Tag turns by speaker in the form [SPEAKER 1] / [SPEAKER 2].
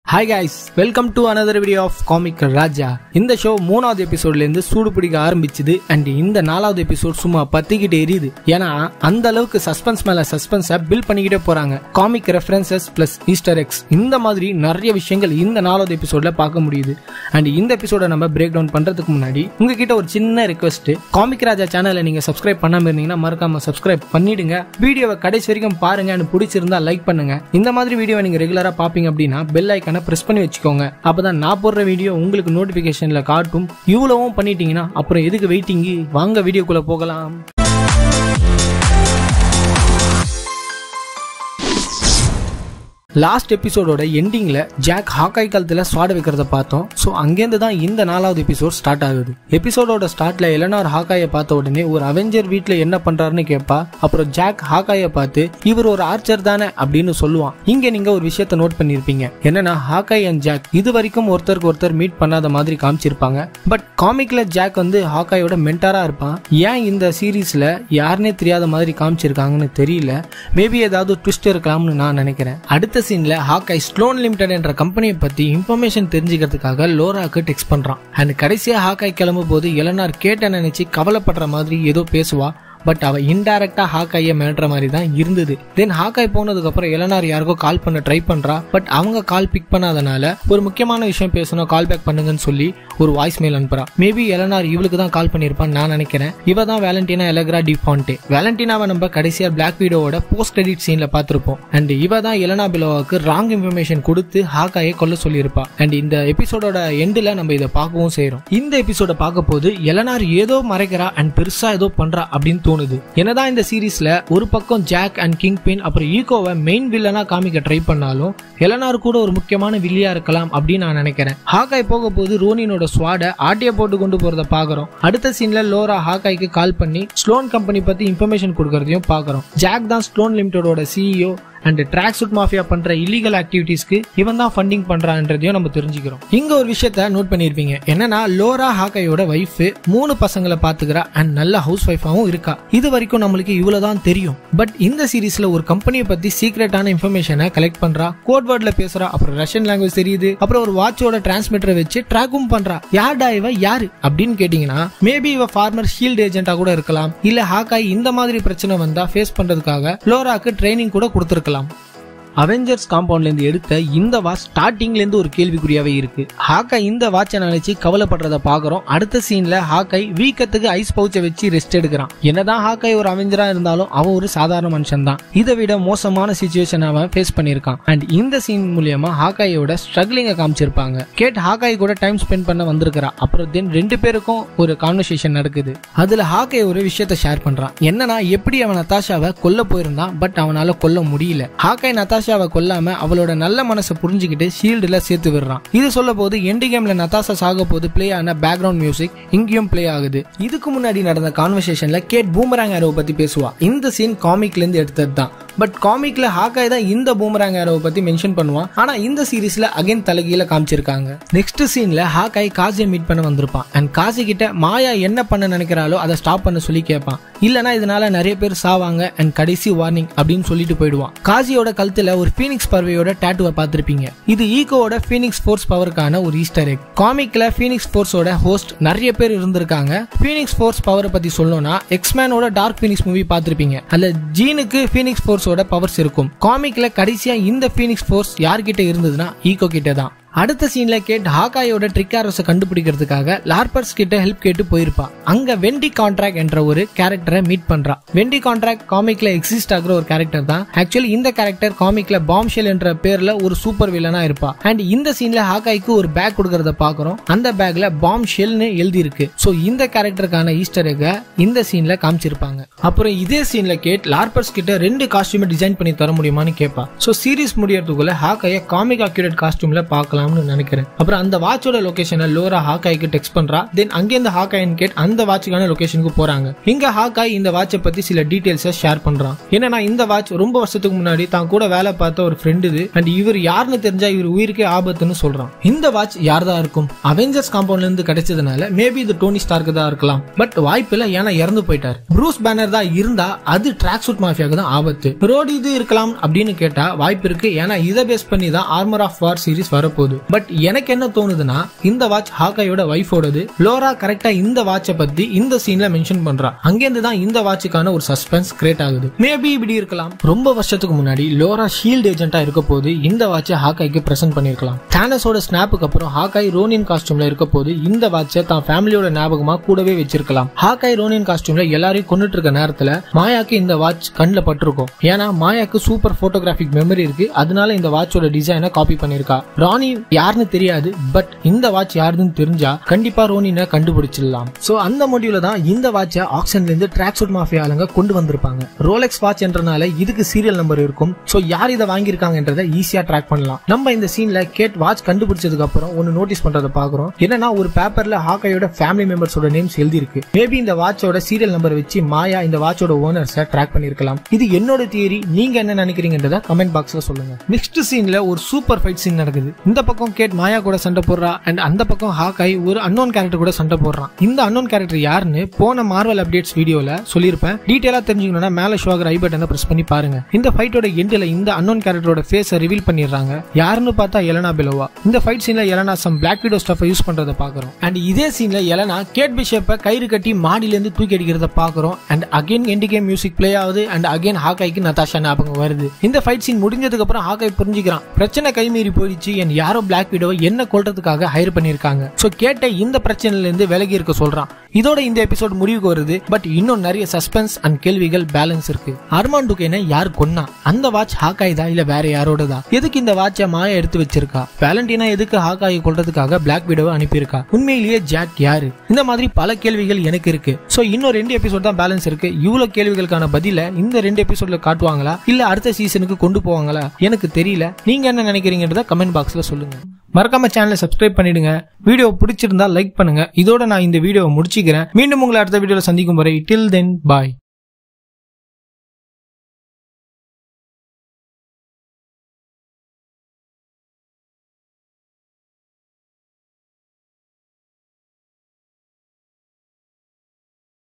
[SPEAKER 1] hi guys welcome to another video of comic Raja இந்த show மூணாவது எபிசோட்ல இருந்து சூடு பிடிக்க ஆரம்பிச்சுது அண்ட் இந்த நாலாவது எபிசோட் சும்மா பத்திக்கிட்டு எரியுது ஏன்னா அந்த அளவுக்கு சஸ்பென்ஸ் மேல சஸ்பென்ஸை பில்ட் பண்ணிக்கிட்டே போறாங்க comic references plus Easter eggs இந்த மாதிரி நிறைய விஷயங்கள் இந்த நாலாவது எபிசோட்ல பார்க்க முடியுது அண்ட் இந்த எபிசோட நம்ம பிரேக் டவுன் பண்றதுக்கு முன்னாடி உங்ககிட்ட ஒரு சின்ன ரெக்வஸ்ட் காமிக் ராஜா சேனலை நீங்க சப்ஸ்கிரைப் பண்ணாம இருந்தீங்கன்னா மறக்காம சப்ஸ்கிரைப் பண்ணிடுங்க வீடியோவை கடைசி வரைக்கும் பாருங்க and பிடிச்சிருந்தா லைக் பண்ணுங்க இந்த மாதிரி வீடியோ நீங்க ரெகுலரா பாப்பீங்க அப்படின்னா பெல் ஐக்கான பிரஸ் பண்ணி வச்சுக்கோங்க அப்பதான் நான் போடுற வீடியோ உங்களுக்கு நோட்டிபிகேஷன்ல காட்டும் இவ்வளவும் பண்ணிட்டீங்கன்னா அப்புறம் எதுக்கு வெயிட்டிங் வாங்க வீடியோக்குள்ள போகலாம் லாஸ்ட் எபிசோடோட எண்டிங்ல ஜாக் ஹாக்காய் காலத்துல சுவாட வைக்கிறத பார்த்தோம் ஸோ அங்கேருந்து தான் இந்த நாலாவது எபிசோட் ஸ்டார்ட் ஆகுது எபிசோடோட ஸ்டார்ட்ல எலனார் ஹாக்காயை பார்த்த உடனே ஒரு அவெஞ்சர் வீட்ல என்ன பண்றாருன்னு கேட்பா அப்புறம் ஜாக் ஹாக்காயை பார்த்து இவர் ஒரு ஆர்ச்சர் தானே அப்படின்னு சொல்லுவான் இங்க நீங்க ஒரு விஷயத்த நோட் பண்ணிருப்பீங்க என்னன்னா ஹாக்காய் அண்ட் ஜாக் இது வரைக்கும் ஒருத்தருக்கு ஒருத்தர் மீட் பண்ணாத மாதிரி காமிச்சிருப்பாங்க பட் காமிக்ல ஜாக் வந்து ஹாக்காயோட மென்டாரா இருப்பான் ஏன் இந்த சீரீஸ்ல யாருனே தெரியாத மாதிரி காமிச்சிருக்காங்கன்னு தெரியல மேபி ஏதாவது ட்விஸ்ட் இருக்கலாம்னு நான் நினைக்கிறேன் அடுத்த சீன்ல ஹாக்காய் ஸ்லோன் லிமிடெட் என்ற கம்பெனியை பத்தி இன்ஃபர்மேஷன் தெரிஞ்சுக்கிறதுக்காக லோராக்கு டெக்ஸ்ட் பண்றான் அண்ட் கடைசியா ஹாக்காய் கிளம்பும் போது எலனார் கேட்ட நினைச்சு கவலைப்படுற மாதிரி ஏதோ பேசுவா பட் அவ இன்டைரக்டா ஹாக்காயை மிரட்டுற மாதிரி தான் இருந்தது தென் ஹாக்காய் போனதுக்கு அப்புறம் எலனார் யாருக்கோ கால் பண்ண ட்ரை பண்றா பட் அவங்க கால் பிக் பண்ணாதனால ஒரு முக்கியமான விஷயம் பேசணும் கால் பேக் பண்ணுங்கன்னு சொல்லி ஒரு வாய்ஸ் மெயில் அனுப்புறா மேபி எலனார் இவளுக்கு தான் கால் பண்ணிருப்பான்னு நான் நினைக்கிறேன் இவ தான் வேலண்டினா எலக்ரா டி ஃபான்டே வேலண்டினாவை நம்ம கடைசியா பிளாக் வீடியோவோட போஸ்ட் கிரெடிட் சீன்ல பார்த்திருப்போம் அண்ட் இவ தான் எலனா பிலோவாக்கு ராங் இன்ஃபர்மேஷன் கொடுத்து ஹாக்காயை கொல்ல சொல்லியிருப்பா அண்ட் இந்த எபிசோடோட எண்டில் நம்ம இதை பார்க்கவும் செய்றோம் இந்த எபிசோட பார்க்க போது எலனார் ஏதோ மறைக்கிறா அண்ட் பெருசா ஏதோ பண்றா அப்படின்னு தோணுது என்னதான் இந்த சீரீஸ்ல ஒரு பக்கம் ஜாக் அண்ட் கிங் பின் அப்புறம் ஈகோவை மெயின் வில்லனா காமிக்க ட்ரை பண்ணாலும் எலனார் கூட ஒரு முக்கியமான வில்லியா இருக்கலாம் அப்படின்னு நான் நினைக்கிறேன் ஹாக்காய் போக போது ரோனினோட ஸ்வாட ஆட்டிய போட்டு கொண்டு போறத பாக்குறோம் அடுத்த சீன்ல லோரா ஹாக்காய்க்கு கால் பண்ணி ஸ்லோன் கம்பெனி பத்தி இன்ஃபர்மேஷன் கொடுக்கறதையும் பாக்குறோம் ஜாக் தான் ஸ்லோன் லிமிடெடோட CEO and tracksuit mafia பண்ற இல்லீகல் ஆக்டிவிட்டீஸ்க்கு இவன் தான் ஃபண்டிங் பண்றான்றதையும் நம்ம தெரிஞ்சுக்கிறோம் இங்க ஒரு விஷயத்த நோட் பண்ணிருப்பீங்க என்னன்னா லோரா ஹாக்கையோட ஒய்ஃப் மூணு பசங்களை பாத்துக்கிறா அண்ட் நல்ல ஹவுஸ் ஒய்ஃபாவும் இருக்கா இது வரைக்கும் நம்மளுக்கு இவ்வளவுதான் தெரியும் பட் இந்த சீரீஸ்ல ஒரு கம்பெனியை பத்தி சீக்ரெட்டான இன்ஃபர்மேஷனை கலெக்ட் பண்றா கோட் வேர்ட்ல பேசுறா அப்புறம் ரஷ்யன் லாங்குவேஜ் தெரியுது அப்புறம் ஒரு வாட்சோட டிரான்ஸ்மிட்டரை வச்சு ட்ராக்கும் பண்றா யார்டா இவ யாரு அப்படின்னு கேட்டீங்கன்னா மேபி இவ ஃபார்மர் ஷீல்ட் ஏஜென்ட்டா கூட இருக்கலாம் இல்ல ஹாக்காய் இந்த மாதிரி பிரச்சனை வந்தா ஃபேஸ் பண்றதுக்காக லோராக்கு ட்ரைனிங் கூட கொடுத்துருக்கலாம் அவெஞ்சர்ஸ் காம்பவுண்ட்ல இருந்து எடுத்த இந்த வாட்ச் ஸ்டார்டிங்ல இருந்து ஒரு கேள்விக்குறியாவே இருக்கு ஹாக்காய் இந்த வாட்சை நினைச்சு கவலைப்படுறத பாக்குறோம் அடுத்த சீன்ல ஹாக்காய் வீக்கத்துக்கு ஐஸ் பவுச்சை வச்சு ரெஸ்ட் எடுக்கிறான் என்னதான் ஹாக்காய் ஒரு அவெஞ்சரா இருந்தாலும் அவன் ஒரு சாதாரண மனுஷன் தான் இதை விட மோசமான சுச்சுவேஷன் அவன் ஃபேஸ் பண்ணியிருக்கான் அண்ட் இந்த சீன் மூலியமா ஹாக்காயோட ஸ்ட்ரகிளிங்க காமிச்சிருப்பாங்க கேட் ஹாக்காய் கூட டைம் ஸ்பெண்ட் பண்ண வந்திருக்கிறா அப்புறம் தென் ரெண்டு பேருக்கும் ஒரு கான்வர்சேஷன் நடக்குது அதுல ஹாக்காய் ஒரு விஷயத்த ஷேர் பண்றான் என்னன்னா எப்படி அவன் நதாஷாவை கொல்ல போயிருந்தான் பட் அவனால கொல்ல முடியல ஹாக்காய் நதாஷாவை கொல்லாம அவளோட நல்ல மனசை புரிஞ்சுக்கிட்டு ஷீல்டுல சேர்த்து விடுறான் இது சொல்ல போது எண்டு கேம்ல நதாஷா சாக போது பிளே ஆன பேக்ரவுண்ட் மியூசிக் இங்கேயும் பிளே ஆகுது இதுக்கு முன்னாடி நடந்த கான்வர்சேஷன்ல கேட் பூமராங் ஆரோவை பத்தி பேசுவா இந்த சீன் காமிக்ல இருந்து எடுத்தது தான் பட் காமிக்ல ஹாக்காய் தான் இந்த பூமராங் ஆரோவை பத்தி மென்ஷன் பண்ணுவான் ஆனா இந்த சீரீஸ்ல அகைன் தலைகீழ காமிச்சிருக்காங்க நெக்ஸ்ட் சீன்ல ஹாக்காய் காசியை மீட் பண்ண வந்திருப்பான் அண்ட் காசி கிட்ட மாயா என்ன பண்ண நினைக்கிறாளோ அதை ஸ்டாப் பண்ண சொல்லி கேட்பான் இல்லனா இதனால நிறைய பேர் சாவாங்க அண்ட் கடைசி வார்னிங் அப்படின்னு சொல்லிட்டு போயிடுவான் காசியோட கழுத்துல ஒரு ஃபீனிக்ஸ் பறவையோட டேட்டுவை பார்த்திருப்பீங்க இது ஈகோவோட ஃபீனிக்ஸ் ஃபோர்ஸ் பவருக்கான ஒரு ஈஸ்டர் எக் காமிக்ல ஃபீனிக்ஸ் ஃபோர்ஸோட ஹோஸ்ட் நிறைய பேர் இருந்திருக்காங்க ஃபீனிக்ஸ் ஃபோர்ஸ் பவரை பத்தி சொல்லணும்னா எக்ஸ்மேனோட டார்க் ஃபீனிக்ஸ் மூவி பார்த்திருப்பீங்க அதுல ஜீனுக்கு ஃபீனிக்ஸ் ஃபோர்ஸோட பவர்ஸ் இருக்கும் காமிக்ல கடைசியா இந்த ஃபீனிக்ஸ் ஃபோர்ஸ் யார்கிட்ட இருந்ததுன்னா ஈகோ கிட்ட தான் அடுத்த சீன்ல கேட் ஹாக்காயோட ட்ரிக் ஆரோஸை கண்டுபிடிக்கிறதுக்காக லார்பர்ஸ் கிட்ட ஹெல்ப் கேட்டு போயிருப்பா அங்க வெண்டி கான்ட்ராக்ட் என்ற ஒரு கேரக்டரை மீட் பண்றா வெண்டி கான்ட்ராக்ட் காமிக்ல எக்ஸிஸ்ட் ஆகுற ஒரு கேரக்டர் தான் ஆக்சுவலி இந்த கேரக்டர் காமிக்ல பாம் ஷெல் என்ற பேர்ல ஒரு சூப்பர் வில்லனா இருப்பா அண்ட் இந்த சீன்ல ஹாக்காய்க்கு ஒரு பேக் கொடுக்கறத பாக்குறோம் அந்த பேக்ல பாம் ஷெல்னு எழுதி இருக்கு சோ இந்த கேரக்டருக்கான ஈஸ்டர் எக இந்த சீன்ல காமிச்சிருப்பாங்க அப்புறம் இதே சீன்ல கேட் லார்பர்ஸ் கிட்ட ரெண்டு காஸ்டியூமை டிசைன் பண்ணி தர முடியுமான்னு கேட்பா சோ சீரிஸ் முடியறதுக்குள்ள ஹாக்காய காமிக் அக்யூரேட் காஸ்டியூம்ல பார்க்கலாம் இருக்கலாம்னு நினைக்கிறேன் அப்புறம் அந்த வாட்சோட லொகேஷனை லோரா ஹாக்காய்க்கு டெக்ஸ்ட் பண்றா தென் அங்கேருந்து ஹாக்காயின் கேட் அந்த வாட்சுக்கான லொகேஷனுக்கு போறாங்க இங்க ஹாக்காய் இந்த வாட்சை பத்தி சில டீடைல்ஸை ஷேர் பண்றான் என்னன்னா இந்த வாட்ச் ரொம்ப வருஷத்துக்கு முன்னாடி தான் கூட வேலை பார்த்த ஒரு ஃப்ரெண்டு இது அண்ட் இவர் யாருன்னு தெரிஞ்சா இவர் உயிருக்கே ஆபத்துன்னு சொல்றான் இந்த வாட்ச் யார்தான் இருக்கும் அவெஞ்சர்ஸ் காம்பவுண்ட்ல இருந்து கிடைச்சதுனால மேபி இது டோனி ஸ்டார்க்கு தான் இருக்கலாம் பட் வாய்ப்பு இல்ல ஏன்னா இறந்து போயிட்டார் ப்ரூஸ் பேனர் தான் இருந்தா அது ட்ராக் சூட் மாஃபியாக்கு தான் ஆபத்து ரோடு இது இருக்கலாம் அப்படின்னு கேட்டா வாய்ப்பு இருக்கு ஏன்னா இதை பேஸ் பண்ணி தான் ஆர்மர் ஆஃப் வார் சீரிஸ் வரப்போகுது பட் எனக்கு என்ன தோணுதுன்னா இந்த வாட்ச் ஹாக்காயோட ஒய்ஃபோடது லோரா கரெக்டா இந்த வாட்சை பத்தி இந்த சீன்ல மென்ஷன் பண்றா அங்கேருந்து தான் இந்த வாட்சுக்கான ஒரு சஸ்பென்ஸ் கிரியேட் ஆகுது மேபி இப்படி இருக்கலாம் ரொம்ப வருஷத்துக்கு முன்னாடி லோரா ஷீல்ட் ஏஜென்ட்டா இருக்க போது இந்த வாட்சை ஹாக்காய்க்கு பிரசன்ட் பண்ணிருக்கலாம் தானஸோட ஸ்னாப்புக்கு அப்புறம் ஹாக்காய் ரோனின் காஸ்டியூம்ல இருக்க போது இந்த வாட்சை தான் ஃபேமிலியோட ஞாபகமா கூடவே வச்சிருக்கலாம் ஹாக்காய் ரோனின் காஸ்டியூம்ல எல்லாரையும் கொண்டுட்டு இருக்க நேரத்துல மாயாக்கு இந்த வாட்ச் கண்ணில் பட்டிருக்கும் ஏன்னா மாயாக்கு சூப்பர் போட்டோகிராஃபிக் மெமரி இருக்கு அதனால இந்த வாட்சோட டிசைனை காப்பி பண்ணிருக்கா ராணி யாருன்னு தெரியாது பட் இந்த வாட்ச் யாருன்னு தெரிஞ்சா கண்டிப்பா ரோனினை கண்டுபிடிச்சிடலாம் சோ அந்த முடிவுல தான் இந்த வாட்சை ஆக்ஷன்ல இருந்து ட்ராக் சூட் மாஃபியா ஆளுங்க கொண்டு வந்திருப்பாங்க ரோலெக்ஸ் வாட்ச் என்றனால இதுக்கு சீரியல் நம்பர் இருக்கும் சோ யார் இதை வாங்கியிருக்காங்கன்றதை ஈஸியா ட்ராக் பண்ணலாம் நம்ம இந்த சீன்ல கேட் வாட்ச் கண்டுபிடிச்சதுக்கு அப்புறம் ஒன்னு நோட்டீஸ் பண்றதை பாக்குறோம் என்னன்னா ஒரு பேப்பர்ல ஹாக்காயோட ஃபேமிலி மெம்பர்ஸோட நேம்ஸ் எழுதி இருக்கு மேபி இந்த வாட்சோட சீரியல் நம்பர் வச்சு மாயா இந்த வாட்சோட ஓனர்ஸை ட்ராக் பண்ணிருக்கலாம் இது என்னோட தியரி நீங்க என்ன நினைக்கிறீங்கன்றத கமெண்ட் பாக்ஸ்ல சொல்லுங்க நெக்ஸ்ட் சீன்ல ஒரு சூப்பர் ஃபைட் சீன் நடக்குது இந்த பக்கம் கேட் மாயா கூட சண்டை போடுறா அண்ட் அந்த பக்கம் ஹாக்காய் ஒரு அன்னோன் கேரக்டர் கூட சண்டை போடுறான் இந்த அன்னோன் கேரக்டர் யாருன்னு போன மார்வல் அப்டேட்ஸ் வீடியோல சொல்லியிருப்பேன் டீட்டெயிலா தெரிஞ்சுக்கணும்னா மேல ஷோ ஆகிற ஐ பட்டனை பிரஸ் பண்ணி பாருங்க இந்த ஃபைட்டோட எண்டில் இந்த அன்னோன் கேரக்டரோட ஃபேஸை ரிவீல் பண்ணிடுறாங்க யாருன்னு பார்த்தா எலனா பெலோவா இந்த ஃபைட் சீன்ல Elena some black widow stuff use பண்றதை பாக்குறோம் அண்ட் இதே சீன்ல எலனா கேட் பிஷப்பை கயிறு கட்டி மாடியில இருந்து தூக்கி அடிக்கிறத பாக்குறோம் and again Endgame music play ஆகுது அண்ட் அகைன் ஹாக்காய்க்கு நதாஷா ஞாபகம் வருது இந்த ஃபைட் சீன் முடிஞ்சதுக்கு அப்புறம் ஹாக்காய் புரிஞ்சுக்கிறான் பிரச்சனை கைமீறி போயிடுச்சு என் யாரோ பிளாக் வீடியோவை என்ன கொல்றதுக்காக ஹையர் பண்ணிருக்காங்க சோ கேட்ட இந்த பிரச்சனையில இருந்து விலகி இருக்க சொல்றான் இதோட இந்த எபிசோட் முடிவுக்கு வருது பட் இன்னும் நிறைய சஸ்பென்ஸ் அண்ட் கேள்விகள் பேலன்ஸ் இருக்கு அர்மான் டுகேனை யார் கொன்னா அந்த வாட்ச் ஹாக்காய் தான் இல்ல வேற யாரோடதா எதுக்கு இந்த வாட்சை மாயா எடுத்து வச்சிருக்கா வேலண்டினா எதுக்கு ஹாக்காயை கொல்றதுக்காக பிளாக் வீடியோவை அனுப்பியிருக்கா உண்மையிலேயே ஜாக் யாரு இந்த மாதிரி பல கேள்விகள் எனக்கு இருக்கு சோ இன்னும் ரெண்டு எபிசோட் தான் பேலன்ஸ் இருக்கு இவ்வளவு கேள்விகளுக்கான பதில இந்த ரெண்டு எபிசோட்ல காட்டுவாங்களா இல்ல அடுத்த சீசனுக்கு கொண்டு போவாங்களா எனக்கு தெரியல நீங்க என்ன நினைக்கிறீங்கன்றத கமெண்ட் பாக்ஸ்ல சொல்லுங்க மறக்காம சேனலை சப்ஸ்கிரைப் பண்ணிடுங்க வீடியோ பிடிச்சிருந்தா லைக் பண்ணுங்க இதோட நான் இந்த வீடியோவை முடிச்சுக்கிறேன் மீண்டும் உங்களை அடுத்த வீடியோல சந்திக்கும் வரை டில் தென் பாய்